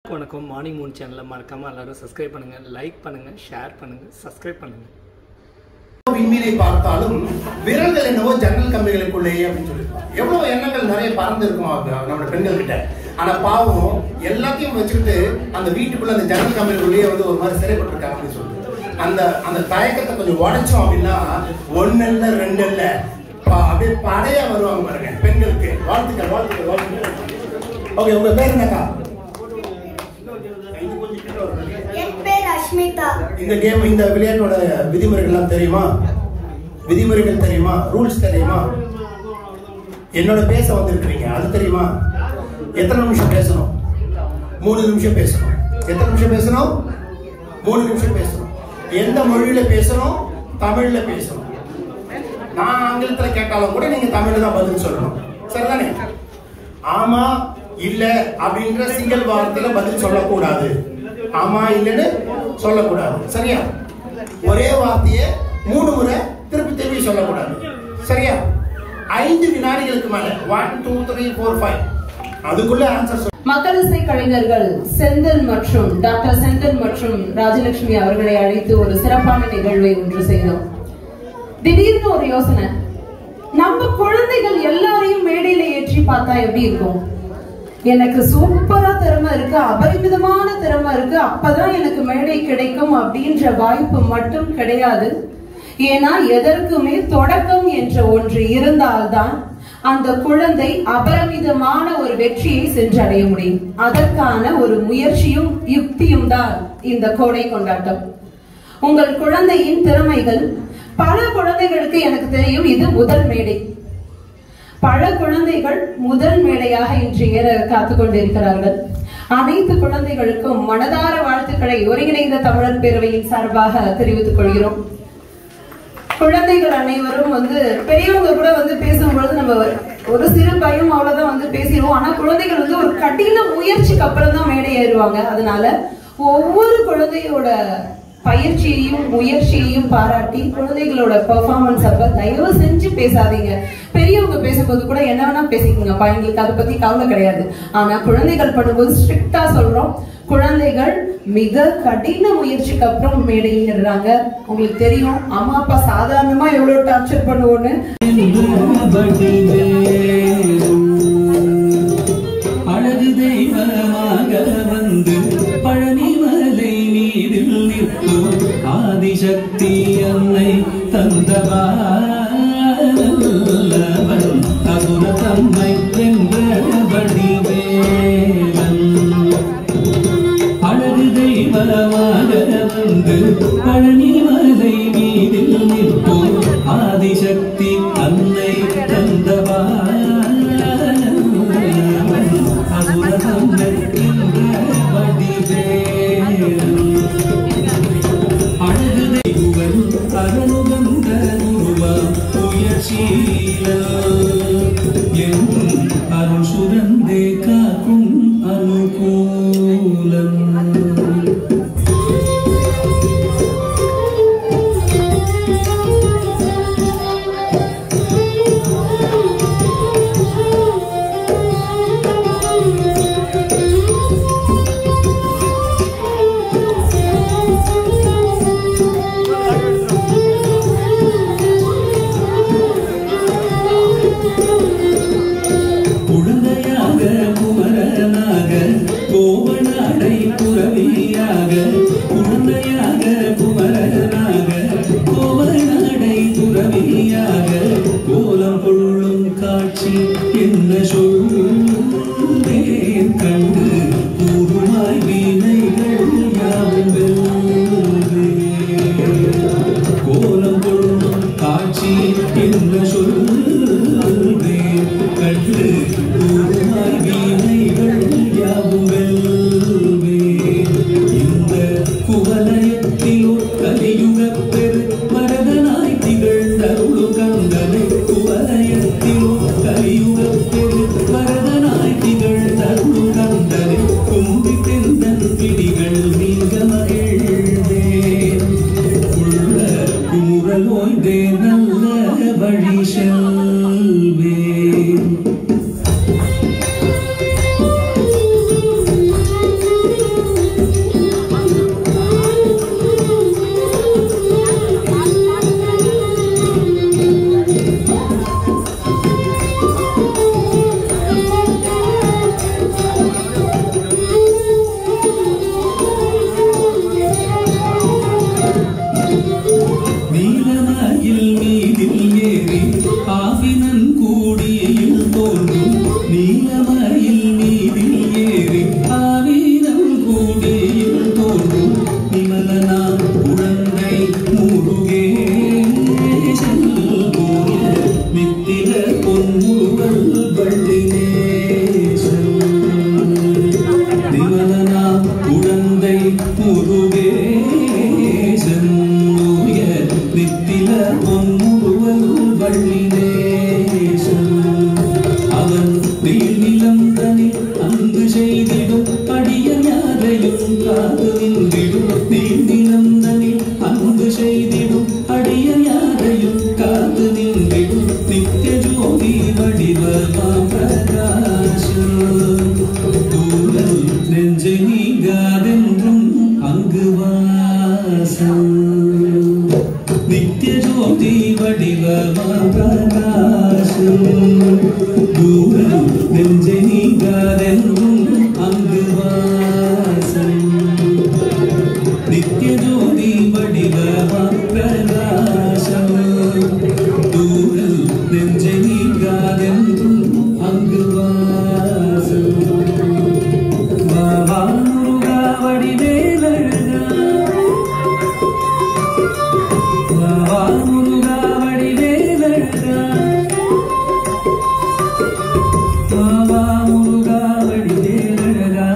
வணக்கம் morning Moon சேனலை மறக்காமல் எல்லாரும் சப்ஸ்கிரைப் பண்ணுங்கள் லைக் பண்ணுங்கள் ஷேர் பண்ணுங்கள் சப்ஸ்கிரைப் பண்ணுங்கள் விண்மீனை பார்த்தாலும் விரல்கள் என்னவோ ஜன்னல் கம்பிகளுக்குள்ளேயே அப்படின்னு சொல்லியிருப்பாங்க எவ்வளவு எண்ணங்கள் நிறைய பறந்து இருக்கும் அது நம்மளோட பெண்கள் கிட்ட ஆனா பாவம் எல்லாத்தையும் வச்சுக்கிட்டு அந்த வீட்டுக்குள்ள அந்த ஜன்னல் கம்பிகளுக்குள்ளேயே வந்து ஒரு மாதிரி சிறைப்பட்டிருக்காங்க அப்படின்னு சொல்லிட்டு அந்த அந்த தயக்கத்தை கொஞ்சம் உடைச்சோம் அப்படின்னா ஒன்னு இல்ல ரெண்டு இல்ல ப- அப்படியே படையா வருவாங்க பாருங்க பெண்களுக்கு வாழ்த்துக்கள் வாழ்த்துக்கள் வாழ்த்துக்கள் ஓகே உங்க பேர் என்னக்கா இது கொஞ்சம் கிட்ட வருங்க. என் பேர் அஷ்மிதா இந்த கேம் இந்த விளையாட்டோட விதிமுறைகள்லாம் தெரியுமா விதிமுறைகள் தெரியுமா ரூல்ஸ் தெரியுமா என்னோட பேச வந்திருக்கிறீங்க அது தெரியுமா எத்தனை நிமிஷம் பேசணும் மூணு நிமிஷம் பேசணும் எத்தனை நிமிஷம் பேசணும் மூணு நிமிஷம் பேசணும் எந்த மொழியில பேசணும் தமிழ்ல பேசணும் நான் ஆங்கிலத்துல கேட்டாலும் கூட நீங்க தமிழ்ல தான் பதில் சொல்லணும் சரிதானே ஆமா இல்ல அப்படின்ற சிங்கிள் வார்த்தையில பதில் சொல்லக்கூடாது ஆமா இல்லைன்னு சொல்லக்கூடாது சரியா ஒரே வார்த்தையை மூணு முறை திருப்பி திருப்பி சொல்லக்கூடாது சரியா ஐந்து வினாடிகளுக்கு மேல one two three four five அதுக்குள்ள ஆன்சர் மக்களிசை கலைஞர்கள் செந்தில் மற்றும் டாக்டர் செந்தில் மற்றும் ராஜலட்சுமி அவர்களை அழைத்து ஒரு சிறப்பான நிகழ்வை ஒன்று செய்தோம் திடீர்னு ஒரு யோசனை நம்ம குழந்தைகள் எல்லாரையும் மேடையில ஏற்றி பார்த்தா எப்படி இருக்கும் எனக்கு சூப்பரா திறமை இருக்கு அபரிமிதமான திறமை இருக்கு அப்பதான் எனக்கு மேடை கிடைக்கும் அப்படின்ற வாய்ப்பு மட்டும் கிடையாது ஏன்னா எதற்குமே தொடக்கம் என்ற ஒன்று இருந்தால்தான் அந்த குழந்தை அபரிமிதமான ஒரு வெற்றியை சென்றடைய முடியும் அதற்கான ஒரு முயற்சியும் யுக்தியும் தான் இந்த கோடை கொண்டாட்டம் உங்கள் குழந்தையின் திறமைகள் பல குழந்தைகளுக்கு எனக்கு தெரியும் இது முதல் மேடை பல குழந்தைகள் முதல் மேடையாக இன்று ஏற காத்து கொண்டிருக்கிறார்கள் அனைத்து குழந்தைகளுக்கும் மனதார வாழ்த்துக்களை ஒருங்கிணைந்த தமிழர் பேரவையின் சார்பாக தெரிவித்துக் கொள்கிறோம் குழந்தைகள் அனைவரும் வந்து பெரியவங்க கூட வந்து பேசும்பொழுது நம்ம ஒரு சிறு பயம் அவ்வளவுதான் வந்து பேசிடுவோம் ஆனா குழந்தைகள் வந்து ஒரு கடின முயற்சிக்கு அப்புறம் தான் மேடை ஏறுவாங்க அதனால ஒவ்வொரு குழந்தையோட பயிற்சியையும் முயற்சியையும் பாராட்டி குழந்தைகளோட பெர்ஃபார்மன்ஸ் அப்ப தயவு செஞ்சு பேசாதீங்க பெரியவங்க பேசும்போது கூட என்ன வேணா பேசிக்கோங்கப்பா எங்களுக்கு அதை பத்தி கவலை கிடையாது ஆனா குழந்தைகள் பண்ணும்போது ஸ்ட்ரிக்டா சொல்றோம் குழந்தைகள் மிக கடின முயற்சிக்கு அப்புறம் மேடை ஏறுறாங்க உங்களுக்கு தெரியும் அம்மா அப்பா சாதாரணமா எவ்வளவு டார்ச்சர் பண்ணுவோன்னு அழகு தெய்வமாக வந்து பழனிமலை மீதில் நிற்கும் ஆதிசக்தி அன்னை தந்தவான் அசுர தம்மை வென்ற வடிவேலன் அழகு தெய்வமாக வந்து பழனிமலை மீதில் நிற்போம் ஆதிசக்தி அன்னை தந்தவான் அசுரதம்மை என்ற வடிவேலன் அழகு தெய்வன் அருணுகந்த உருவம் உயர்ச்சீல என் அருள் சுரந்தே காக்கும் அனுகூலம் குழந்தையாக குமரனாக கோவனாடை புறவியாக குழந்தையாக குமரனாக கோவனாடை புறவியாக கோலம் கொள்ளும் காட்சி என்ன சொல்லேன் கண்டு கூறுமாய் வீணைகள் யாவும் வெல்வேன். கோலம் கொள்ளும் காட்சி என்ன சொல்வேன் கண்டு கூறுமாய் வீணைகள் யாவும் வெல்வேன். இந்த குவலயத்திலோ கலியுகப் பெரு மரகனாய் திகழ்ந்த அருளு கந்தனை குவலயத்திலோ கலியுகப் பெரு உடந்தை முருகேசன் உயர் நித்தில பொன்முருவல் வள்ளிதேசன் அவன் நீர்நிலம் தனில் அங்கு செய்திடும் அடிய யாரையும் காது நின்றிடும் நீர்நிலம் தனில் அங்கு செய்திடும் அடிய யாரையும் காது நின்றிடும் நித்திய ஜோதி வடிவமா பிரகாசம் தூரல் நெஞ்சை நீங்காதென்றும் அங்கு வாசம் நித்திய ஜோதி வடிவமா பிரகாசம் தூரம் நெஞ்சை நீங்காதென்றும் அங்கு வாசம் நித்திய ஜோதி வடிவமா பிரகாசம் தூரம் நெஞ்சை நீங்காதென்றும் அங்கு வாசம் பாபா முருகா வடிவேலழகா பாபா முருகா வடிவேலழகா பாபா முருகா வடிவேலழகா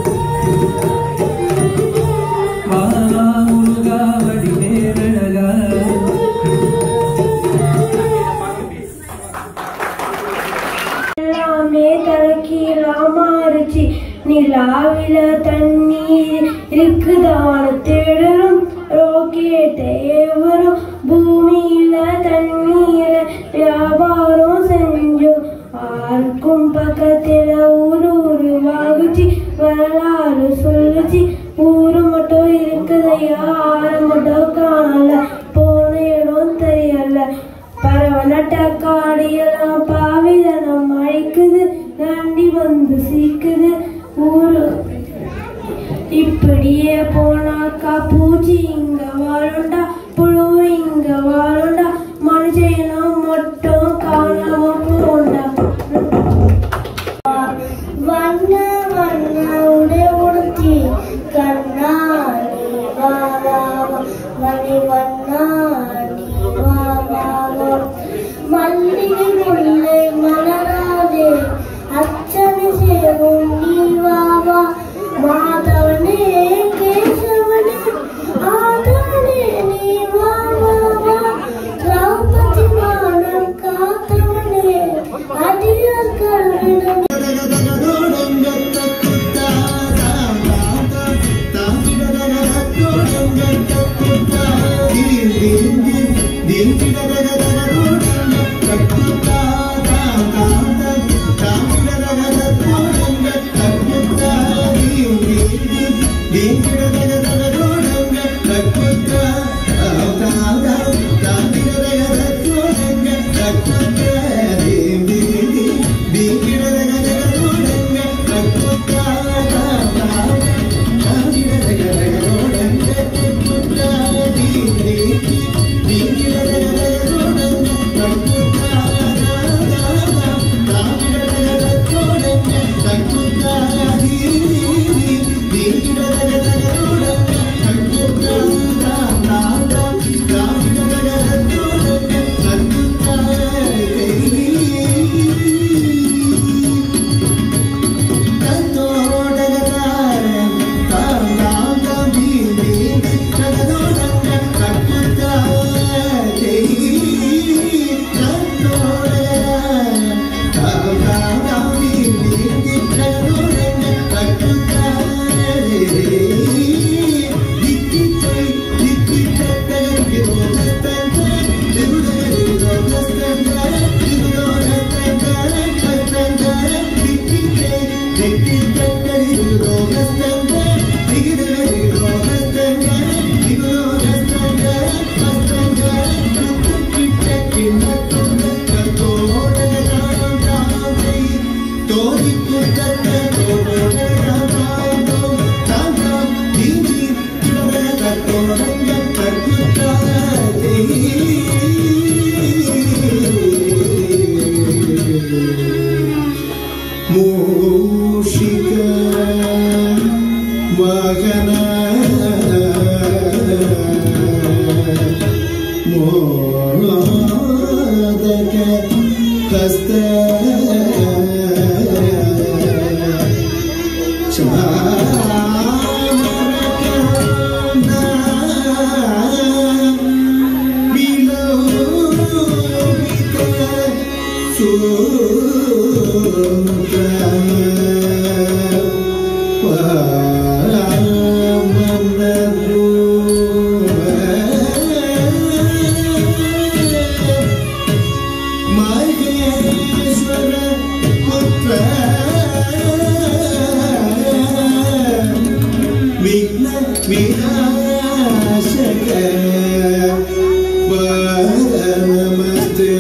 பாபா முருகா வடிவேலழகா எல்லாமே தலைக்கீழா மாறுச்சு நிலாவில தண்ணீர் இருக்குதான தேடலும் ராக்கெட்டே வரும் பூமியில தண்ணீர வியாபாரம் செஞ்சோம் ஆருக்கும் பக்கத்துல ஊரு உருவாகுச்சு வரலாறு சொல்லுச்சு ஊரு மட்டும் இருக்குதையா ஆறு மட்டும் காணல போன இடம் தெரியல பரவனட்ட காடியெல்லாம் பாவிதனம் அழைக்குது நண்டி வந்து சீக்குது ஊரு இப்படியே போனாக்கா பூச்சி இங்க வாழுண்டா புழு இங்க வாழுண்டா மனுஷனும் மட்டும் காணாம போண்டா வண்ண வண்ண உடை உடுத்தி கண்ணாடி வாராவா மணி வண்ணாடி வாராவா மல்லிகை முல்லை மலராதே அச்சனை சேரும் நீ வாவா மாதவனே கேசவனே ஆதவனே நீ வாவா திரௌபதி மானம் காத்தவனே அடியார்களிடம் ಮೂಷಿಕ ಮಗನ ಮೋದಕ ಹಸ್ತ ಚಾರ विनाशक नमस्ते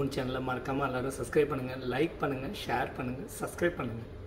சேனலை மறக்காமல் எல்லாரும் சப்ஸ்கிரைப் பண்ணுங்கள் லைக் பண்ணுங்கள் ஷேர் பண்ணுங்கள் சப்ஸ்கிரைப் பண்ணுங்கள்